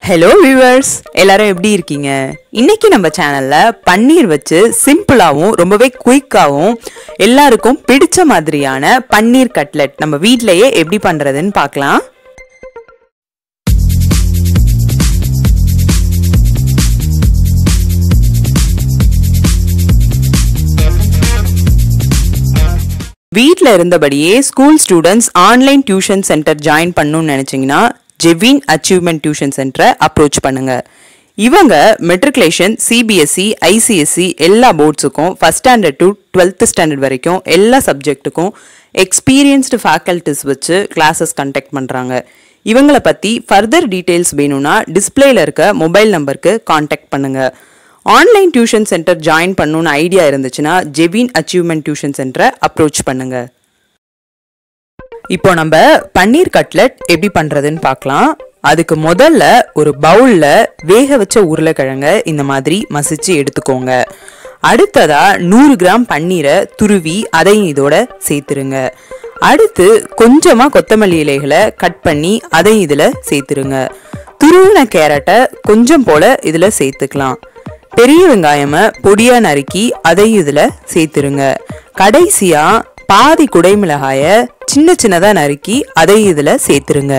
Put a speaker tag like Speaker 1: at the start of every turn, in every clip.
Speaker 1: hello viewers எல்லாரும் எப்படி இருக்கீங்க இன்னைக்கு நம்ம சேனல்ல பன்னீர் வச்சு சிம்பிளாவும் ரொம்பவே குயிக்காவும் எல்லாருக்கும் பிடிச்ச மாதிரியான பன்னீர் கட்லெட் நம்ம வீட்லயே எப்படி பண்றதுன்னு பார்க்கலாம் வீட்டில் இருந்தபடியே school students online tuition centre join பண்ணணும்னு நினச்சிங்கன்னா ஜெவின் அச்சீவ்மெண்ட் டியூஷன் சென்டரை அப்ரோச் பண்ணுங்க இவங்க மெட்ரிகுலேஷன் சிபிஎஸ்சி ஐசிஎஸ்சி எல்லா போர்ட்ஸுக்கும் first standard to twelfth standard வரைக்கும் எல்லா சப்ஜெக்ட்டுக்கும் எக்ஸ்பீரியன்ஸ்டு ஃபேக்கல்டிஸ் வச்சு கிளாஸஸ் கண்டக்ட் பண்ணுறாங்க இவங்கள பற்றி ஃபர்தர் டீட்டெயில்ஸ் வேணும்னா டிஸ்பிளேல இருக்க மொபைல் நம்பருக்கு காண்டாக்ட் பண்ணுங்கள் ஆன்லைன் டியூஷன் சென்டர் ஜாயின் பண்ணணும்னு ஐடியா இருந்துச்சுன்னா ஜெவின் அச்சீவ்மெண்ட் டியூஷன் சென்டரை அப்ரோச் பண்ணுங்க இப்போ நம்ம பன்னீர் கட்லெட் எப்படி பண்றதுன்னு பார்க்கலாம் அதுக்கு முதல்ல ஒரு பவுல்ல வேக வச்ச உருளைக்கிழங்க இந்த மாதிரி மசிச்சு எடுத்துக்கோங்க அடுத்ததா நூறு கிராம் பன்னீரை துருவி அதையும் இதோட சேர்த்துருங்க அடுத்து கொஞ்சமா கொத்தமல்லி இலைகளை கட் பண்ணி அதையும் இதுல சேர்த்துருங்க துருவின கேரட்டை கொஞ்சம் போல இதுல சேர்த்துக்கலாம் பெரிய வெங்காயம பொடியா நறுக்கி அதையும் இதுல சேர்த்துருங்க கடைசியா பாதி குடைமிளகாய சின்ன சின்னதா நறுக்கி அதையும் இதுல சேர்த்துருங்க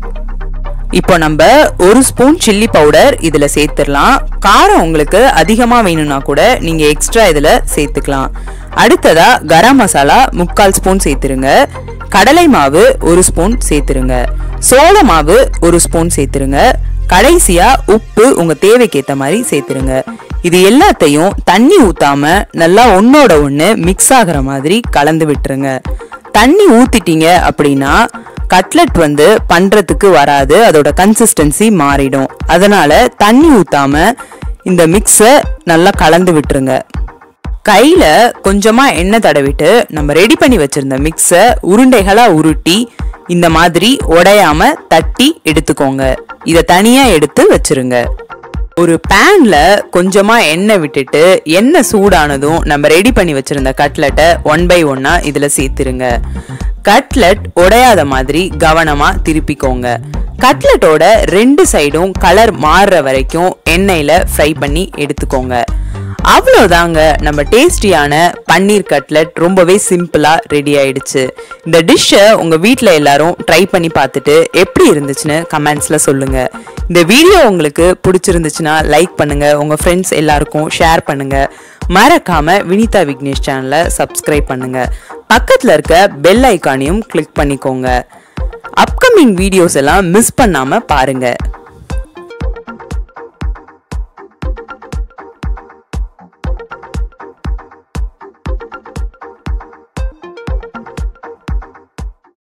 Speaker 1: இப்போ நம்ம ஒரு ஸ்பூன் சில்லி பவுடர் இதுல சேர்த்துடலாம் காரம் உங்களுக்கு அதிகமா வேணும்னா கூட நீங்க எக்ஸ்ட்ரா இதுல சேர்த்துக்கலாம் அடுத்ததா கரம் மசாலா முக்கால் ஸ்பூன் சேர்த்துருங்க கடலை மாவு ஒரு ஸ்பூன் சேர்த்துருங்க சோள மாவு ஒரு ஸ்பூன் சேர்த்துருங்க கடைசியா உப்பு உங்க தேவைக்கு ஏத்த மாதிரி சேர்த்துருங்க இது எல்லாத்தையும் தண்ணி ஊத்தாம நல்லா ஒன்னோட ஒண்ணு மிக்ஸ் ஆகுற மாதிரி கலந்து விட்டுருங்க தண்ணி ஊத்திட்டீங்க அப்படின்னா கட்லெட் வந்து பண்றதுக்கு வராது அதோட கன்சிஸ்டன்சி மாறிடும் அதனால தண்ணி ஊத்தாம இந்த மிக்ஸை நல்லா கலந்து விட்டுருங்க கையில கொஞ்சமா எண்ணெய் தடவிட்டு நம்ம ரெடி பண்ணி வச்சிருந்த மிக்ஸை உருண்டைகளா உருட்டி இந்த மாதிரி உடையாம தட்டி எடுத்துக்கோங்க இத தனியா எடுத்து வச்சிருங்க ஒரு பேன்ல கொஞ்சமா எண்ணெய் விட்டுட்டு எண்ணெய் சூடானதும் நம்ம ரெடி பண்ணி வச்சிருந்த கட்லெட்டை ஒன் பை ஒன்னா இதுல சேர்த்துருங்க கட்லெட் உடையாத மாதிரி கவனமா திருப்பிக்கோங்க கட்லெட்டோட ரெண்டு சைடும் கலர் மாறுற வரைக்கும் எண்ணெயில ஃப்ரை பண்ணி எடுத்துக்கோங்க அவ்வளோதாங்க நம்ம டேஸ்டியான பன்னீர் கட்லெட் ரொம்பவே சிம்பிளா ரெடி ஆயிடுச்சு இந்த டிஷ்ஷை உங்க வீட்டில் எல்லாரும் ட்ரை பண்ணி பார்த்துட்டு எப்படி இருந்துச்சுன்னு கமெண்ட்ஸ்ல சொல்லுங்க இந்த வீடியோ உங்களுக்கு பிடிச்சிருந்துச்சுன்னா லைக் பண்ணுங்க உங்க ஃப்ரெண்ட்ஸ் எல்லாருக்கும் ஷேர் பண்ணுங்க மறக்காம வினிதா விக்னேஷ் சேனலை சப்ஸ்கிரைப் பண்ணுங்க பக்கத்துல இருக்க பெல் ஐக்கானையும் கிளிக் பண்ணிக்கோங்க அப்கமிங் வீடியோஸ் எல்லாம் மிஸ் பண்ணாம பாருங்க